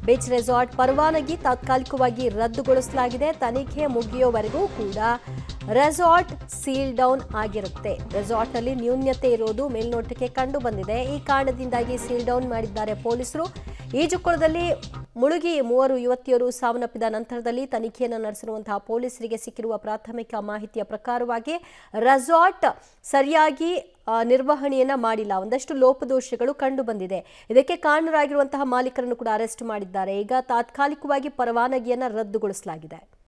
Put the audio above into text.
beach resort ಪರವಾನಗಿ ತಾತ್ಕಾಲಿಕವಾಗಿ ರದ್ದುಗೊಳಿಸಲಾಗಿದೆ ತನಿಖೆ ಮುಗಿಯೋವರೆಗೂ ಕೂಡ ರೆಸಾರ್ಟ್ ಸೀಲ್ ಡೌನ್ ಆಗಿರುತ್ತೆ ರೆಸಾರ್ಟ್ನಲ್ಲಿ ನ್ಯೂನ್ಯತೆ ಇರೋದು ಮೇಲ್ನೋಟಕ್ಕೆ ಕಂಡು ಬಂದಿದೆ ಈ ಕಾರಣದಿಂದಾಗಿ ಸೀಲ್ ಡೌನ್ ಮಾಡಿದ್ದಾರೆ ಪೊಲೀಸರು ಈಜುಕೊಳದಲ್ಲಿ ಮುಳುಗಿ ಮೂವರು ಯುವತಿಯರು ಸಾವನ್ನಪ್ಪಿದ ನಂತರದಲ್ಲಿ ತನಿಖೆಯನ್ನು ನಡೆಸಿರುವಂತಹ ಪೊಲೀಸರಿಗೆ ಸಿಕ್ಕಿರುವ ಪ್ರಾಥಮಿಕ ಮಾಹಿತಿಯ ಪ್ರಕಾರವಾಗಿ ರೆಸಾರ್ಟ್ ಸರಿಯಾಗಿ ಆ, ನಿರ್ವಹಣೆಯನ್ನ ಮಾಡಿಲ್ಲ ಒಂದಷ್ಟು ಲೋಪದೋಷಗಳು ಕಂಡು ಬಂದಿದೆ ಇದಕ್ಕೆ ಕಾರಣರಾಗಿರುವಂತಹ ಮಾಲೀಕರನ್ನು ಕೂಡ ಅರೆಸ್ಟ್ ಮಾಡಿದ್ದಾರೆ ಈಗ ತಾತ್ಕಾಲಿಕವಾಗಿ ಪರವಾನಗಿಯನ್ನ ರದ್ದುಗೊಳಿಸಲಾಗಿದೆ